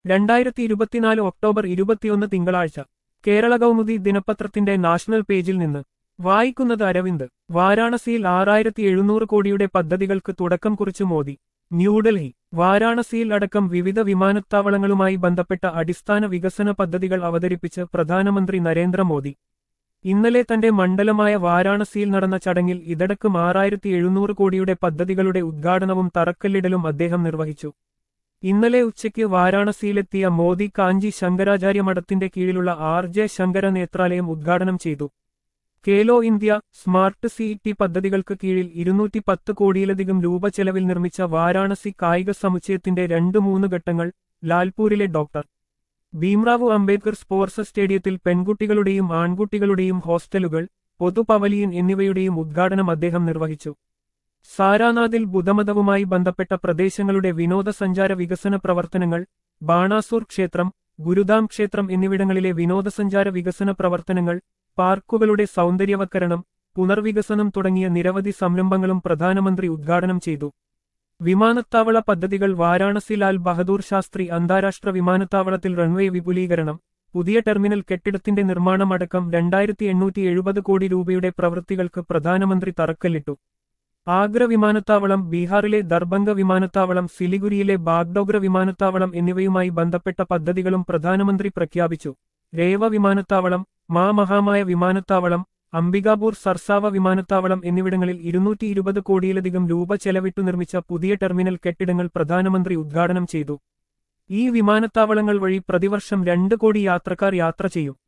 രണ്ടായിരത്തി ഇരുപത്തിനാല് ഒക്ടോബർ ഇരുപത്തിയൊന്ന് തിങ്കളാഴ്ച കേരള കൗമുദി ദിനപത്രത്തിന്റെ നാഷണൽ പേജിൽ നിന്ന് വായിക്കുന്നത് അരവിന്ദ് വാരാണസിയിൽ ആറായിരത്തി എഴുന്നൂറ് കോടിയുടെ പദ്ധതികൾക്ക് തുടക്കം കുറിച്ച് മോദി ന്യൂഡൽഹി വാരാണസിയിൽ അടക്കം വിവിധ വിമാനത്താവളങ്ങളുമായി ബന്ധപ്പെട്ട അടിസ്ഥാന വികസന പദ്ധതികൾ അവതരിപ്പിച്ച് പ്രധാനമന്ത്രി നരേന്ദ്രമോദി ഇന്നലെ തന്റെ മണ്ഡലമായ വാരാണസിയിൽ നടന്ന ചടങ്ങിൽ ഇതടക്കം ആറായിരത്തി എഴുന്നൂറ് കോടിയുടെ പദ്ധതികളുടെ ഉദ്ഘാടനവും തറക്കല്ലിടലും അദ്ദേഹം നിർവഹിച്ചു ഇന്നലെ ഉച്ചയ്ക്ക് വാരാണസിയിലെത്തിയ മോദി കാഞ്ചി ശങ്കരാചാര്യ മഠത്തിന്റെ കീഴിലുള്ള ആർ ജെ ശങ്കര നേത്രാലയം ഉദ്ഘാടനം ചെയ്തു കേലോ ഇന്ത്യ സ്മാർട്ട് സിഇടി പദ്ധതികൾക്ക് കീഴിൽ ഇരുന്നൂറ്റി പത്ത് കോടിയിലധികം രൂപ ചെലവിൽ നിർമ്മിച്ച വാരാണസി കായിക സമുച്ചയത്തിന്റെ രണ്ട് മൂന്ന് ഘട്ടങ്ങൾ ലാൽപൂരിലെ ഡോക്ടർ ഭീംറാവു അംബേദ്കർ സ്പോർട്സ് സ്റ്റേഡിയത്തിൽ പെൺകുട്ടികളുടെയും ആൺകുട്ടികളുടെയും ഹോസ്റ്റലുകൾ പൊതുപവലിയൻ എന്നിവയുടെയും ഉദ്ഘാടനം അദ്ദേഹം നിർവഹിച്ചു സാരാനാഥിൽ ബുദ്ധമതവുമായി ബന്ധപ്പെട്ട പ്രദേശങ്ങളുടെ വിനോദസഞ്ചാര വികസന പ്രവർത്തനങ്ങൾ ബാണാസൂർ ക്ഷേത്രം ഗുരുദാം ക്ഷേത്രം എന്നിവിടങ്ങളിലെ വിനോദസഞ്ചാര വികസന പ്രവർത്തനങ്ങൾ പാർക്കുകളുടെ സൗന്ദര്യവൽക്കരണം പുനർവികസനം തുടങ്ങിയ നിരവധി സംരംഭങ്ങളും പ്രധാനമന്ത്രി ഉദ്ഘാടനം ചെയ്തു വിമാനത്താവള പദ്ധതികൾ വാരാണസി ലാൽ ബഹദൂർ ശാസ്ത്രി അന്താരാഷ്ട്ര വിമാനത്താവളത്തിൽ റൺവേ വിപുലീകരണം പുതിയ ടെർമിനൽ കെട്ടിടത്തിന്റെ നിർമ്മാണമടക്കം രണ്ടായിരത്തി എണ്ണൂറ്റി എഴുപത് കോടി രൂപയുടെ പ്രവൃത്തികൾക്ക് പ്രധാനമന്ത്രി തറക്കല്ലിട്ടു ആഗ്ര വിമാനത്താവളം ബീഹാറിലെ ദർഭംഗ വിമാനത്താവളം സിലിഗുരിയിലെ ബാഗ്ഡോഗ്ര വിമാനത്താവളം എന്നിവയുമായി ബന്ധപ്പെട്ട പദ്ധതികളും പ്രധാനമന്ത്രി പ്രഖ്യാപിച്ചു രേവ വിമാനത്താവളം മാ മഹാമായ വിമാനത്താവളം അംബികാപൂർ സർസാവ വിമാനത്താവളം എന്നിവിടങ്ങളിൽ ഇരുന്നൂറ്റി ഇരുപത് കോടിയിലധികം രൂപ ചെലവിട്ടു നിർമ്മിച്ച പുതിയ ടെർമിനൽ കെട്ടിടങ്ങൾ പ്രധാനമന്ത്രി ഉദ്ഘാടനം ചെയ്തു ഈ വിമാനത്താവളങ്ങൾ വഴി പ്രതിവർഷം രണ്ട് കോടി യാത്രക്കാർ യാത്ര ചെയ്യും